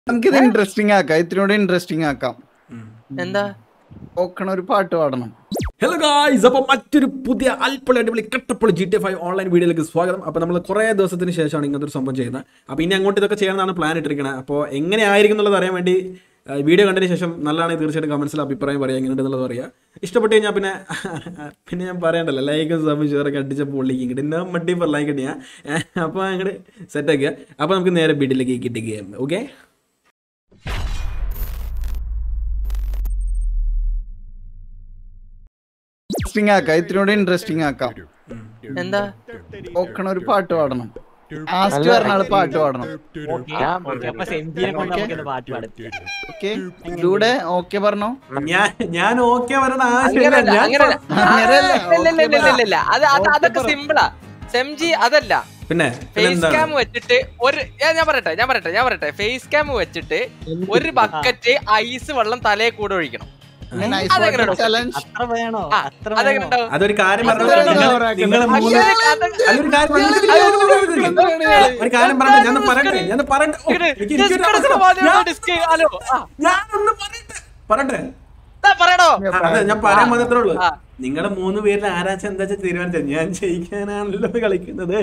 നമുക്കിത് ഇൻട്രസ്റ്റിംഗ് ആക്കാം ഇത്തിനോട് ഇൻട്രസ്റ്റിംഗ് ആക്കാം എന്താ ഓക്കണ ഒരു പാട്ട് പാടണം ഹലോ ഗായ്സ് അപ്പോൾ മറ്റൊരു പുതിയ അൽപ്പൊളി അടിപൊളി കട്ടപ്പൊളി ജി ടി ഫൈവ് ഓൺലൈൻ വീഡിയോയിലേക്ക് സ്വാഗതം അപ്പോൾ നമ്മൾ കുറേ ദിവസത്തിന് ശേഷമാണ് ഇങ്ങനത്തെ ഒരു സംഭവം ചെയ്യുന്നത് അപ്പോൾ ഇനി അങ്ങോട്ട് ഇതൊക്കെ ചെയ്യണമെന്നാണ് പ്ലാൻ ഇട്ടിരിക്കുന്നത് അപ്പോൾ എങ്ങനെ ആയിരിക്കും എന്നുള്ളത് അറിയാൻ വേണ്ടി ആ, വീഡിയോ കണ്ടതിന് ശേഷം നല്ലതാണെങ്കിൽ തീർച്ചയായിട്ടും കമൻസിൽ അഭിപ്രായം പറയാം എങ്ങനെയുണ്ടെന്നുള്ളത് പറയാം ഇഷ്ടപ്പെട്ട് കഴിഞ്ഞാൽ പിന്നെ പിന്നെ ഞാൻ പറയണ്ടല്ലോ ലൈക്കും സബും ഷെയറൊക്കെ അടിച്ച പൊള്ളിക്ക് ഇങ്ങോട്ട് ഇന്ന മട്ടി per ലൈക്ക് ഇട്ടിയാ അപ്പോൾ അങ്ങോട്ട് സെറ്റാക്കുക അപ്പോൾ നമുക്ക് നേരെ വീട്ടിലേക്ക് കിട്ടുകയും ഓക്കെ ഇൻട്രസ്റ്റിംഗ് ആക്കാം ഇത്തിനോട് ഇൻട്രസ്റ്റിംഗ് ആക്കാം എന്താ ഓക്കണ ഒരു പാട്ട് പാടണം ലാസ്റ്റ് പറഞ്ഞ ആള് പാട്ട് പാടണം അപ്പൊ സെഞ്ചിനെ കൊണ്ട് നമുക്കിന്ന് പാട്ട് പാടും ഓക്കെ ഇതിലൂടെ ഓക്കെ പറഞ്ഞോ ഞാൻ ഞാൻ ഓക്കെ വരണ അങ്ങനല്ല ആവശ്യമില്ല അങ്ങനല്ല അങ്ങനെയല്ല. ഇല്ല, ഇല്ല, ഇല്ല, ഇല്ല, ഇല്ല. അത് അത് അതൊക്കെ സിമ്പിളാ സെംജി അതല്ല പിന്നെ ഫേസ് പിന്നെന്താണ് ക്യാം വെച്ചിട്ട് ഒരു ഏ, ഞാൻ പറയട്ടെ ഞാൻ പറയട്ടെ ഞാൻ പറയട്ടെ ഫേസ് ക്യാം വെച്ചിട്ട് ഒരു ബക്കറ്റ് ഐസ് വെള്ളം തലയെ കൂടെ ഒഴിക്കണം അതെങ്ങനെ ചലഞ്ച് അത്ര വേണോ ആ, അത്ര അതെങ്ങനെ വേണോ ഉണ്ടാവും? അതൊരു കാര്യം അത് പറഞ്ഞത് വേണം. നിങ്ങൾ- നിങ്ങള് മൂന്ന് അങ്ങനെ അത് അല്ലൊരു കാര്യം പറഞ്ഞത് ഒരു കാര്യം പറഞ്ഞത് ഞാൻ പറയട്ടെ ഞാൻ പറയട്ടെ ഓ, ഇങ്ങട് എനിക്ക് disc എനിക്കൊരു എടുക്കണ അവസരം. മാതിരി ഞാൻ- disc. ഹലോ ആ, ഞാനൊന്ന് പറയട്ടെ പറയട്ടെ ദാ പറയണോ ആ, അതെ ഞാൻ പറയാൻ മാത്രമേ ഉള്ളൂ ആ. നിങ്ങളെ മൂന്ന് പേരിൽ ആരാച്ച എന്താ വെച്ചാൽ തീരുമാനിച്ചത് ഞാൻ ജയിക്കാനാണല്ലോ കളിക്കുന്നത്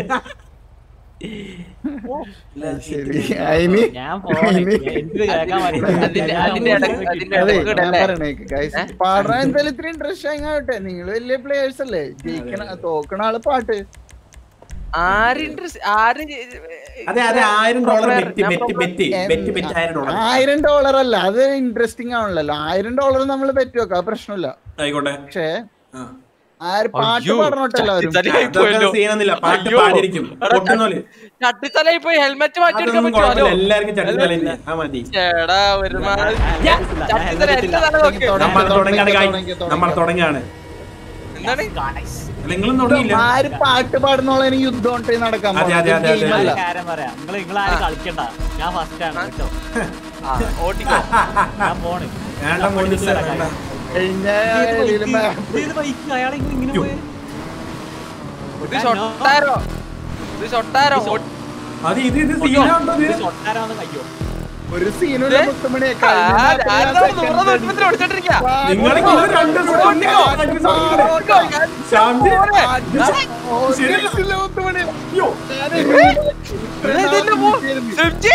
ശരി അതിന് ഞാൻ പോണേ എനിക്ക് കേൾക്കാൻ അതിന്റെ- അതിന്റെ ഇടയ്ക്ക് അതിന്റെ അതെ ഇടയ്ക്ക് ഞാൻ ഇടല്ലേ? പറയണേക്ക് ഗൈസ് പാടാൻ എന്തായാലും ഇത്ര ഇൻട്രസ്റ്റിംഗ് ആവട്ടെ നിങ്ങൾ വലിയ പ്ലേയേഴ്സ് അല്ലേ ജയിക്കണ തോക്കണ ആള് പാട്ട് ആര് interest- ആര് അതെ അതെ ആയിരം ഡോളർ ഞാൻ bet bet proper- bet bet bet ആയിരം ഡോളർ ആയിരം ഡോളർ അല്ല അത് ഇൻട്രസ്റ്റിംഗ് ആണല്ലോ ആയിരം ഡോളർ നമ്മൾ പറ്റി വെക്കാം പ്രശ്നമില്ല ആയിക്കോട്ടെ പക്ഷേ ആ. ആര് പാട്ട് അയ്യോ, പാടണോട്ടോ എല്ലാവരും ചട്ടിത്തലയായി അതൊക്കെ പോയല്ലോ. സീനൊന്നുമില്ല പാട്ട് അയ്യോ. പാടിയിരിക്കും പൊട്ടുന്നോല് ചട്ടിത്തലയിൽ പോയി ഹെൽമെറ്റ് മാറ്റി എടുക്കാൻ അതൊന്നും പറ്റുമോ കുഴപ്പമില്ല ഹലോ? എല്ലാവർക്കും ചട്ടിത്തല ആ മതി ചേടാ ഒരുമാതിരി ചട്ടിത്തല എന്റെ തല നോക്ക് നമ്മൾ തുടങ്ങാണ് guys. തുടങ്ങി, തുടങ്ങി. നമ്മൾ തുടങ്ങാണ് എന്താണ് നിങ്ങളും തുടങ്ങിയില്ല ആര് പാട്ട് പാടുന്നോളതിന് യുദ്ധം കൊണ്ടേ നടക്കാൻ അതെ, അതെ, അതെ, അതെ. ഗെയിമല്ല കാര്യം പറയാം നിങ്ങൾ നിങ്ങൾ ആരും കളിക്കണ്ട ഞാൻ ഫസ്റ്റ് ആണ് കേട്ടോ ആ, ഓട്ടിക്കോ ഞാൻ പോണ് വേണ്ട മോനിസ് വേണ്ട കഴിഞ്ഞ ഏരിയയില് map ഇത് ബൈക്ക് അയാളെ ഇങ്ങനെ പോയി ഇത് ഷൊട്ടാരോ ഇത് ഷൊട്ടാരോ ഓ- അത് ഇത് ഇത് സീനാണോ ഇത് തൊട്ടാരാന്ന് കയ്യോ ഒരു സീനുള്ള ഏ? മുത്തുമണിയൊക്കെ ആ, ആരോ നൂറ് നൂറ്റിപ്പത്തിൽ ഓടിച്ചോണ്ടിരിക്കാ. നിങ്ങൾക്ക് ഇത് രണ്ട് ദിവസം മുന്നേ പ്രാക്ടീസ് തുടങ്ങിയില്ലേ? ഓടിക്കോ, ഞാൻ ശാന്തി ശരിയല്ല മുത്തുമണി അയ്യോ. ഇത് ഇതിന്റെ മോ- സെംജി?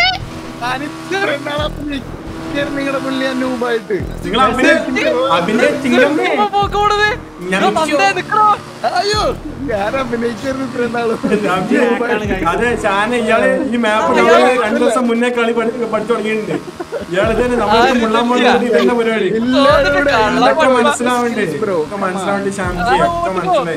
നിങ്ങളുടെ പുള്ളി അനൂപായിട്ട് നിങ്ങൾ അഭിനയ അഭിനയിച്ചില്ലെന്നേ ഇപ്പൊ പോക്ക് പോണത്. ഞാൻ ഇതാ പന്തേ നിക്കണോ? അയ്യോ ഞാൻ അഭിനയിച്ചിരുന്നു ഇത്രയും നാളും അതെ ഷാന ഇയാള് ഈ മാപ്പ് രണ്ടു ദിവസം മുന്നേ കളി പഠി- പഠിച്ചു തുടങ്ങിയിട്ടുണ്ട് ഇയാള് തന്നെ നമ്മൾക്ക് മുള്ളാൻ വേണ്ടി ഇതന്നെ പരിപാടി ഇതൊക്കെ മനസ്സിലാവണ്ടേ ഇതൊക്കെ മനസ്സിലാവണ്ടേ ശാന്തി ഒക്കെ മനസ്സിലായി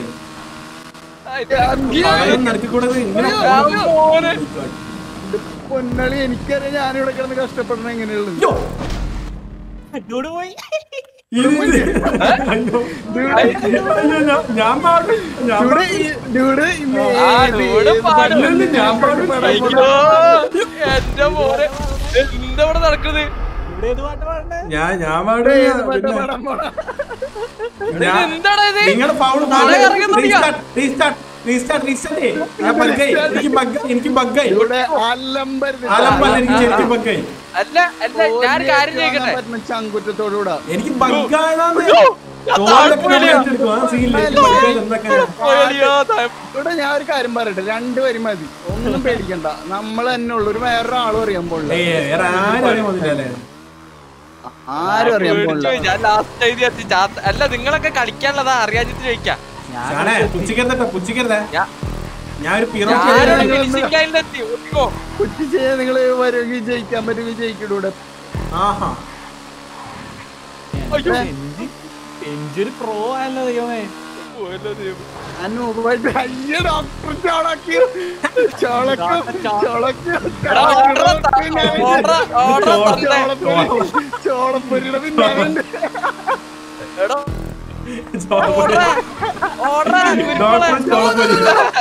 പകരം നടത്തിക്കൂടത് ഇങ്ങനെ ഞാൻ മോനെ. പൊന്നളി എനിക്കറിയാം ഞാനിവിടെ കിടന്ന് കഷ്ടപ്പെടണം എങ്ങനെയുള്ളത് അയ്യോ. ഇങ്ങോട്ട് പോയി ഇത് അയ്യോ. അയ്യോ, ഞാൻ- ഞാൻ പാടും ഞാൻ ഡ്യൂഡ് പാടും. ഈ- ഡ്യൂഡ് ഇന്ന് ആ, ഏത് ഡ്യൂഡ് ഏത് പാടും. പാട്ടില് ഞാൻ പാടും. പാടാൻ അയ്യോ, പോണെ? എന്റെ മോനെ എന്താ ഇവിടെ നടക്കുന്നത് ഇവിടെ ഏത് പാട്ട് പാടണ്ടേ ഞാൻ ഞാൻ ഏത് പാടും പാട്ടാ പിന്നെ പാടാൻ പോണെ? ഞാൻ- എന്താണ് ഇത് നിങ്ങളുടെ ഫൗൾ തല കറങ്ങി തുടങ്ങിയോ? റീസ്റ്റാർട്ട് റീസ്റ്റാർട്ട് റീസ്റ്റാർട്ട് ഞാൻ ബഗ്ഗായി എനിക്ക് ബഗ് എനിക്ക് ബഗ്ഗായി ഇവിടെ അലമ്പരുത് ആലമ്പല്ല എനിക്ക് ശരിക്കും ബഗ്ഗായി അല്ല അല്ല ഞാൻ ഒരു കാര്യം ചോദിക്കട്ടെ പറ്റുന്ന ചങ്കുറ്റത്തോടുകൂടാ എനിക്ക് ബഗ്ഗായതാന്ന് അയ്യോ, ചോറൊക്കെ താഴെ നമ്മൾ എടുത്തെടുക്കും. ആ സീനില് എനിക്ക് ബഗ്ഗായത് എന്തൊക്കെ പോയടിയോ, താഴെ. ഇവിടെ ഞാൻ ഒരു കാര്യം പറയട്ടെ രണ്ടുപേരും മതി ഒന്നും പേടിക്കണ്ട നമ്മൾ തന്നെ ഉള്ളു ഒരു വേറൊരാളും അറിയാൻ പോണില്ല ഏയ് വേറെ ആരും അറിയാൻ പോകുന്നില്ലല്ലേ ആരും അറിയാൻ പോണില്ല പേടിച്ചു പോയി. ഞാൻ ലാസ്റ്റ് എഴുതി വെച്ച് ചാത്ത- അല്ല നിങ്ങളൊക്കെ കളിക്കാനുള്ളതാ അറിയാഞ്ഞിട്ട് ചോദിക്കാം ഷാനെ പുച്ചിക്കരുതട്ടെ പുച്ചിക്കരുതേ ഞാൻ- ഞാൻ ഒരു പിറോ ഞാനൊരു നിങ്ങൾ finishing line ലെത്തി. ഓടിക്കോ. കുറ്റി ചെയ്യാൻ നിങ്ങൾ വരുമെങ്കിൽ ജയിക്കാൻ പറ്റുമെങ്കിൽ ജയിക്കിടൂടെ ആഹാ അയ്യോ. സെഞ്ചി ഒരു പ്രോ ആയല്ലോ ദൈവമേ പോയല്ലോ ദൈവം. അനൂപായിട്ട് അയ്യ ഡോക്ടർ ചോളക്കി ചോളക്കും ചോളക്കും എടാ, ഓർഡർ ത- ഓർഡർ- ഓർഡർ തന്നേ. ചോളപ്പൊരിയുടെ പിന്നാലെ എടാ, ഓർഡർ. ഓർഡർ. കുരുമുളക്. ഡോക്ടർ ചോളപ്പൊരി.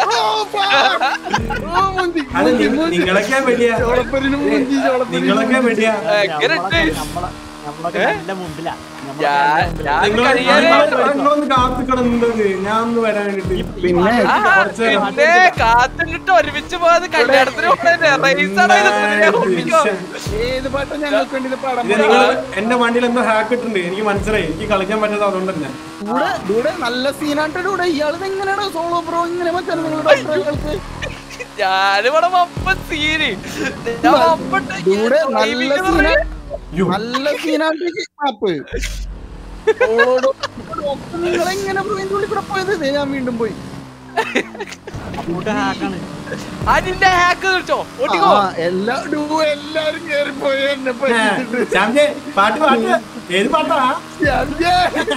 അത് നി- നിങ്ങളൊക്കെ വലിയ ചോളപ്പൊരിന് മൂഞ്ചി ചോളപ്പൊരി നിങ്ങളൊക്കെ വലിയ എങ്ങനെ ഇട്ട്? നമ്മളെ നമ്മളൊക്കെ നല്ല മുമ്പിലാ നമ്മളൊക്കെ ഞാൻ- നല്ല മുമ്പിലാ. ഞാൻ നിങ്ങൾ കഴിയാതെ- നിങ്ങളൊന്ന് കാത്തിക്കണത് ഞാൻ ഒന്ന് വരാൻ വേണ്ടിട്ട് പിന്നെ ആ, കുറച്ച് നേരം. പിന്നെ കാത്തിട്ട് ഒരുമിച്ച് പോയത് കല്യാണത്തിന് റൈസാണോ ഇത് ഒപ്പിക്കോ? ഏത് പാട്ടാ ഞങ്ങൾക്ക് വേണ്ടി ഇത് പാടാൻ ഇത് നിങ്ങൾ എന്റെ വണ്ടിയിൽ എന്തോ ഹാക്ക് ഇട്ടുണ്ട് എനിക്ക് മനസ്സിലായി എനിക്ക് കളിക്കാൻ പറ്റാത്ത അതുകൊണ്ട് തന്നെ ഇവിടെ ഇവിടെ നല്ല സീനായിട്ട് ഇവിടെ ഇയാളത് എങ്ങനെയാണോ സോളോ ബ്രോ ഇങ്ങനെ മച്ചാണ് നിങ്ങളുടെ ഡോക്ടറുകൾക്ക് ഞാനിവിടെ വമ്പൻ സീന് ഞാൻ വമ്പൻ ഇവിടെ നല്ല സീന യ്യോ. നല്ല സീനായിട്ട് മാപ്പ് നിങ്ങൾ എങ്ങനെ ബ്രോ ഇതിന്റെ ഉള്ളിൽ കൂടെ പോയത് ദേ ഞാൻ വീണ്ടും പോയി അങ്ങോട്ട് ഹാക്കാണ് അതിന്റെ ഹാക്ക് വിളിച്ചോ ഓട്ടിക്കോ ആ, എല്ലാ ഡൂ എല്ലാരും കേറിപ്പോയി എന്നെ പറ്റിച്ചിട്ട് ശ്യാംജെ, പാട്ട് പാട്ട് ഏത് പാട്ടാ ശ്യാംജി.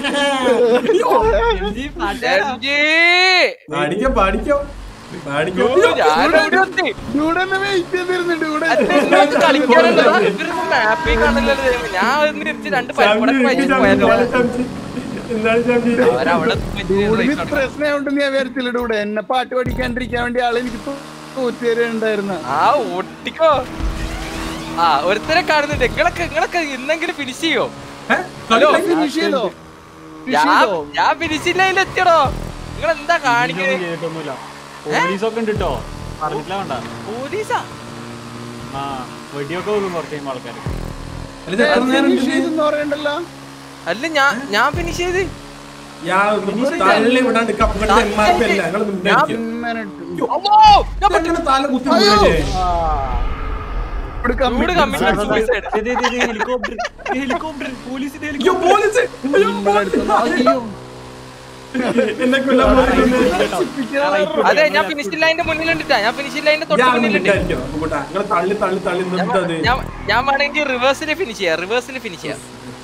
എംജി പാട്ടുകാരാ. എംജി. പാടിക്കോ പാടിക്കോ പാടിക്കോ ഞാനിവിടെ എത്തി. ഡൂഡ് എന്നെ വെയിറ്റ് ചെയ്തിരുന്നുണ്ട് ഇവിടെ അത് നിങ്ങളത് കളിക്കാനുള്ളതാ? ഇവരൊന്നും മാപ്പിൽ കാണില്ലല്ലോ ദൈവമേ. ഞാൻ ഒന്ന് തിരിച്ച് രണ്ട് പരിപ്പടൊക്കെ വെച്ചിട്ട് പോയല്ലോ എന്താണ് ശ്യാംജി അവരവിടെ ഡൂഡിന് ഇത്ര സ്നേഹമുണ്ടെന്ന് ഞാൻ വിചാരിച്ചില്ല ഡൂഡ് എന്നെ പാട്ട് പഠിക്കാണ്ടിരിക്കാൻ വേണ്ടി ആള് എനിക്ക് തോറ്റുതരുണ്ടായിരുന്നു ആ ഓട്ടിക്കോ ആ ഒരുത്തരെ കാണുന്നുണ്ട് നിങ്ങളൊക്കെ നിങ്ങളൊക്കെ ഇന്നെങ്കിലും ഫിനിഷ് ചെയ്യോ ഏ? കളി- ഫിനിഷ് ചെയ്തോ ഫിനിഷ് ഞാൻ ചെയ്തോ ഞാൻ ഫിനിഷ് ഇല്ല എത്തിയടോ നിങ്ങൾ എന്താ ഇതൊന്നും കാണിക്കുന്നത് ചെയ്തിട്ടൊന്നുമില്ല പോലീസൊക്കെ ഉണ്ട് കേട്ടോ പറഞ്ഞിട്ടില്ല വേണ്ട പോലീസാ ആ വെടിയൊക്കെ വെക്കും കുറച്ച് കഴിയുമ്പോൾ ആൾക്കാർ അല്ല, ഇത് എത്ര നേരം ഫിനിഷ് ഉണ്ട്? ചെയ്തെന്ന് പറയണ്ടല്ലോ അല്ല ഞാൻ ഞാൻ ഫിനിഷ് ചെയ്ത് ഇയാൾ തള്ളി വിടാണ്ട് കപ്പുകളുടെ എംആർപി അല്ല നിങ്ങളൊന്നും ഉണ്ടായിരിക്കും. മിനിറ്റ് അമ്മോ, ഞാൻ പറ്റി- ഇതെങ്ങനെ തല കുത്തി വീഴല്ലേ? ഇവിടെ ചൂട് commit commit suicide. Helicopter helicopter പോലീസിന്റെ അയ്യോ, പോലീസ്! അയ്യോ, അയ്യോ എന്നെ കൊല്ലാൻ പോകുന്നു. അതെ ഞാൻ ഫിനിഷ് ലൈനിന്റെ മുന്നിലുണ്ടിട്ടാ ഞാൻ ഫിനിഷ് ലൈനിന്റെ തൊട്ട് ഇയാൾ മുന്നിലുണ്ട് മിണ്ടായിരിക്കോ? അപ്പുകുട്ടാ, നിങ്ങള് തള്ളി തള്ളി തള്ളി നിർത്തത് ഞാൻ ഞാൻ വേണമെങ്കിൽ റിവേഴ്സിൽ ഫിനിഷ് ചെയ്യാം റിവേഴ്സിൽ ഫിനിഷ് ചെയ്യാം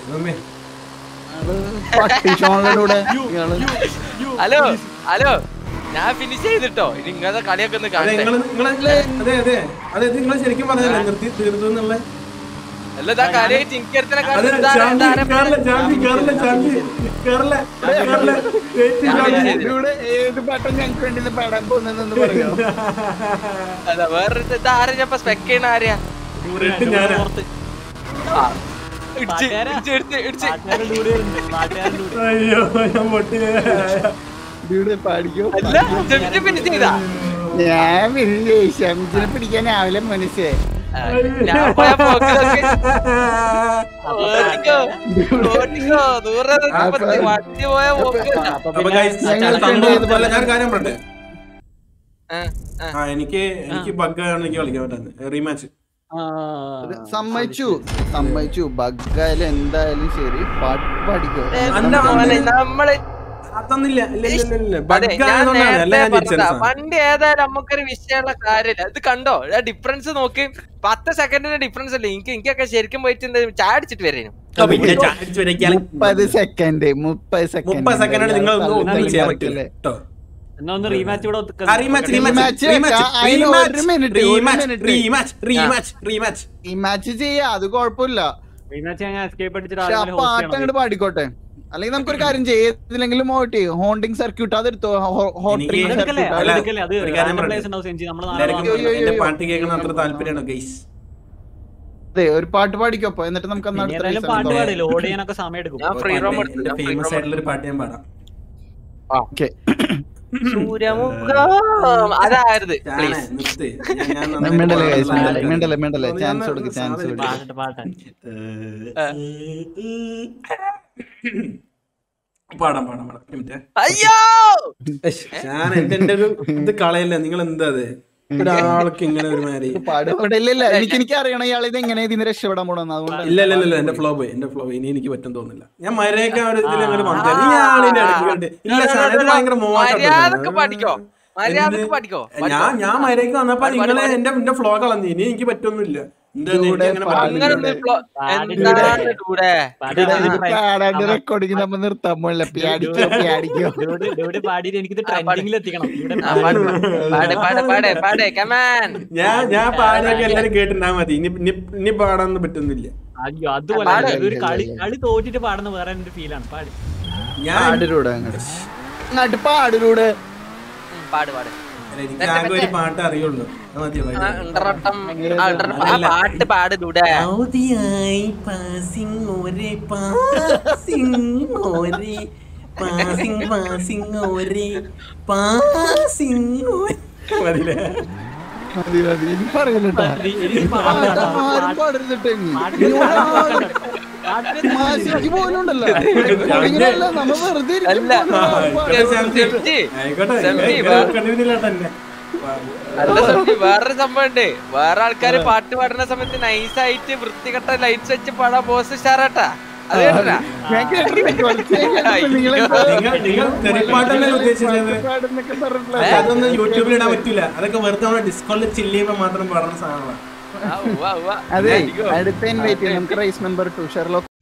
പട്ടിഷോണിലൂടെ ഇയാള് ഹലോ ഹലോ ഞാൻ ഫിനിഷ് ചെയ്തിട്ടോ ഇനി ഇങ്ങനത്തെ കളിയൊക്കെ ഒന്ന് അതെ കാണട്ടെ നിങ്ങള് നിങ്ങളെ അതെ അതെ അതെ ഇത് നിങ്ങൾ ശരിക്കും പറഞ്ഞല്ലേ നിർത്തി തീർത്തു എന്നുള്ള അല്ല ഇതാ കാര്യമായിട്ട് എനിക്കടുത്തനെ അതെ ചാമ്പി കേറല ചാമ്പി കേറല ചാമ്പി കേറല കേറല വെയിറ്റ് ചാമ്പി ഇവിടെ ഏത് പാട്ടാ ഞങ്ങൾക്ക് വേണ്ടി ഇത് പാടാൻ പോകുന്നതെന്ന് പറയോ അതാ വേറൊരു ഇത് ആരാ ഞാൻ സ്പെക്ക് ചെയ്യണ ആരെയാ റെഡ് ഞാനാ ആ. ഇടിച്ച്, ഇടിച്ച്, ഇടിച്ച്, ഇടിച്ച്. പാട്ടുകാരുടെ കൂടെ ഉണ്ട് പാട്ടുകാരുടെ കൂടെ അയ്യോ ഞാൻ പൊട്ടി ഇവിടെ പാടിക്കോ അല്ല ജസ്റ്റ് ഫിനിഷ് ചെയ്താ ഞാൻ വലിയ ശംജിനെ പിടിക്കാനാവില്ല മനുഷ്യ ആ, ഞാൻ പോയ പോക്കിലൊക്കെ ഓടിക്കോ ഓടിക്കോ ദൂരെ നിന്ന് വണ്ടി പോയ പോക്കില്ല അപ്പൊ guys, ഞങ്ങൾ സംഭവം കണ്ടത് അല്ല, ഞാൻ ഒരു കാര്യം പറയട്ടെ ആ, ആ. ആ എനിക്ക് എനിക്ക് ബഗ്ഗാണ് എനിക്ക് കളിക്കാൻ പറ്റുന്നത് റീമാച്ച് സമ്മതിച്ചു സമ്മതിച്ചു ബഗ്ഗായാലും എന്തായാലും ശരി പാട്ട് പാടിക്കോ അല്ല, മോനെ, നമ്മള് അതൊന്നില്ല ഇല്ല ഇല്ല ഇല്ല, ഇല്ല അതെ ബഗ് ഞാൻ ആയതുകൊണ്ടാണ് അല്ല നേരത്തെ ഞാൻ പറഞ്ഞതാ തിരിച്ചത് വണ്ടി ഏതായാലും നമുക്കൊരു വിഷയമുള്ള കാര്യമില്ല ഇത് കണ്ടോ ആ ഡിഫറൻസ് നോക്ക് പത്ത് സെക്കൻഡിന്റെ ഡിഫറൻസ് അല്ലേ എനിക്ക് എനിക്കൊക്കെ ശരിക്കും പോയിട്ട് എന്താ ചായ അടിച്ചിട്ട് വരേനു പിന്നെ ചാടിച്ച് വരയ്ക്കാൻ മുപ്പത് സെക്കൻഡ് മുപ്പത് സെക്കൻഡ് മുപ്പത് സെക്കൻഡ് നിങ്ങൾ ഒന്നും ഒന്നും ചെയ്യാൻ പറ്റില്ല കേട്ടോ എന്നാ ഒന്ന് റീമാച്ച് ഇവിടെ ഒതുക്ക- റീമാച്ച് Rematch റീമാച്ച് വെക്കാം. അതിന് ഒരു minute, ഒരു rematch minute. Rematch rematch rematch ഈ മാച്ച് ചെയ്യാ അത് കുഴപ്പമില്ല റീമാച്ച് ഞാൻ എസ്കേപ്പ് അടിച്ചിട്ട് പക്ഷെ ആ ആദ്യം host പാട്ട് ചെയ്യണം. അങ്ങോട്ട് പാടിക്കോട്ടെ അല്ലെങ്കിൽ നമുക്കൊരു കാര്യം ചെയ്തില്ലെങ്കിലും മോട്ടി ഹോണ്ടിങ് സർക്യൂട്ട് അതെടുത്തോ ഹോട്ട് എനിക്ക് അത് എടുക്കല്ലേ, അത് അല്ല, എടുക്കല്ലേ, അത് ഒരു കാര്യം random പറയട്ടെ. players ഉണ്ടാവും സെഞ്ചി. നമ്മള് നാളെ എല്ലാവർക്കും അയ്യോ, അയ്യോ, എന്റെ അയ്യോ. പാട്ട് കേൾക്കണം അത്ര താല്പര്യമാണ് ഗൈസ് അതെ ഒരു പാട്ട് പാടിക്കോപ്പോ എന്നിട്ട് നമുക്ക് അന്ന് ഇനി അടുത്ത ഏതായാലും race പാട്ട് ആണ് പാടില്ല ഓട് ചെയ്യാനൊക്കെ സമയം എടുക്കും ഞാൻ free roam എടുത്തു, എന്റെ ഞാൻ free ഫേമസ് roam ആയിട്ടുള്ള ഒരു പാട്ട് ഞാൻ പാടാം ഓക്കെ സൂര്യമുഖം അതായത് ഞാനേ, പ്ലീസ് നിർത്ത്. ഞാൻ- ഞാൻ നന്നായിട്ട് മിണ്ടല്ലേ guys, പാടാൻ മിണ്ടല്ലേ, മിണ്ടല്ലേ, മിണ്ടല്ലേ. ഞാൻ Chance ഒന്ന് കൊടുക്ക്, chance സാധനം കൊടുക്ക്. പാട്ട് പാട്ടാൻ പാടാം പാടാം പാടാം ഒരു minute. അയ്യോ ഏഷ്, ഞാൻ എന്റെ എന്റെ ഒരു ഇത് കളയല്ല നിങ്ങൾ എന്താ അത് ഒരാൾക്ക് ഇങ്ങനെ ഒരു മാതിരി പാടില്ല എനിക്ക് എനിക്ക് അറിയണം ഇയാൾ ഇത് എങ്ങനെ ഇതിന് രക്ഷപ്പെടാൻ പോണെന്ന് അതുകൊണ്ട് ഇല്ല ഇല്ല ഇല്ല എന്റെ ഫ്ലോ പോയി എന്റെ ഫ്ലോ ഇനി എനിക്ക് പറ്റും തോന്നുന്നില്ല ഞാൻ മരയൊക്കെ ആ ഒരു ഇതിൽ അങ്ങനെ വന്നു ഇയാളിന്റെ ഇടയ്ക്ക് കണ്ട് ഇല്ല സാധനം ഭയങ്കര മര്യാദക്ക് മോശം പഠിക്കോ മര്യാദക്ക് പഠിക്കോ ഞാൻ ഞാൻ മരയ്ക്ക് വന്നപ്പോ നിങ്ങള് എന്റെ എന്റെ ഫ്ലോ കളഞ്ഞു ഇനി എനിക്ക് പറ്റൊന്നുമില്ല എന്താ എനിക്ക് ഇവിടെ അങ്ങനെ പാടില്ല. പറ്റുന്നില്ല. അങ്ങനെ ഒരു ഫ്ലോ- എന്താണ് ഇവിടെ പാട്ട് റെക്കോർഡിങ് നമ്മൾ നിർത്താൻ പോണില്ല പിയാടിക്കോ പിയാടിക്കോ ഡൂഡ് ഡൂഡ് പാടിയിട്ട് എനിക്കിത് ട്രെൻഡിങ്ങിൽ എത്തിക്കണം ഇവിടെ ആ, പാട്, പാട് പാട് പാട് പാട് കമാൻ ഞാൻ ഞാൻ പാടിയൊക്കെ എല്ലാരും കേട്ടിണ്ടാ മതി ഇനി ഇനി ഇനി പാടാനൊന്നും പറ്റുന്നില്ല അയ്യോ അതുപോലെ പാട്. ഇതൊരു കളി കളി തോറ്റിട്ട് പാടുന്ന വേറെ ഒരു ഫീലാണ് പാട് ഞാൻ പാടിലൂടെ അങ്ങോട്ട് അങ്ങോട്ട് പാടിലൂടെ പാട് പാട് എനിക്ക് ആകെ ഒരു പാട്ട് അറിയുള്ളൂ അത് മതിയോ ആ, ഉണ്ടറട്ടം. ആ, ഉണ്ടറ- ആ പാട്ട് പാടുതൂടെ ഔദിയായി പാസിംഗ് ഒരേ പാസിംഗ് ഒരേ പാസിംഗ് പാസിംഗ് ഒരേ പാസിംഗ് മതിലേ മതി മതി ഇനി പറയലട്ടാ ആരും പാടരുതിട്ട് ഇനി. മാസിക്ക് പോലും ഉണ്ടല്ലോ ഇങ്ങനെയല്ല നമ്മ വെറുതെ ഇരിക്കും അല്ല. പോലും പാടും. സെഫ്റ്റി. ആയിക്കോട്ടെ സെഫ്റ്റി, ഇങ്ങനെ വേറെ- കണ്ടിരുന്നില്ല തന്നെ അല്ല സെഫ്റ്റി, വേറൊരു സംഭവം ഉണ്ട് വേറെ ആൾക്കാര് പാട്ട് പാടുന്ന സമയത്ത് നൈസായിട്ട് വൃത്തികെട്ട ലൈറ്റ്സ് വെച്ച് പാടാൻ ബോസ് സ്റ്റാറാട്ടാ അത് കേട്ടാ ഞാൻ കേട്ടിട്ടുണ്ട്, കുറച്ച് ഞാൻ കേട്ടിട്ടുണ്ട്. നിങ്ങളെന്താ നിങ്ങൾ നിങ്ങൾ തെറിപ്പാട്ടല്ലേ ഉദ്ദേശിച്ചത് പാടുന്നൊക്കെ പറഞ്ഞിട്ടുള്ള പക്ഷെ അതൊന്നും യൂട്യൂബിൽ ഇടാൻ പറ്റില്ല അതൊക്കെ വെറുതെ നമ്മുടെ ഡിസ്കൗണ്ടിൽ ചില്ല് ചെയ്യുമ്പോൾ മാത്രം പാടുന്ന സാധനങ്ങളാണ് ആ, ഉവ്വ, ഉവ്വ. അതെ അയ്യോ. അടുത്ത ഇൻവൈറ്റ് ചെയ്യാം നമുക്ക് റൈസ് മെമ്പർ ടു ഷെർലോക്ക്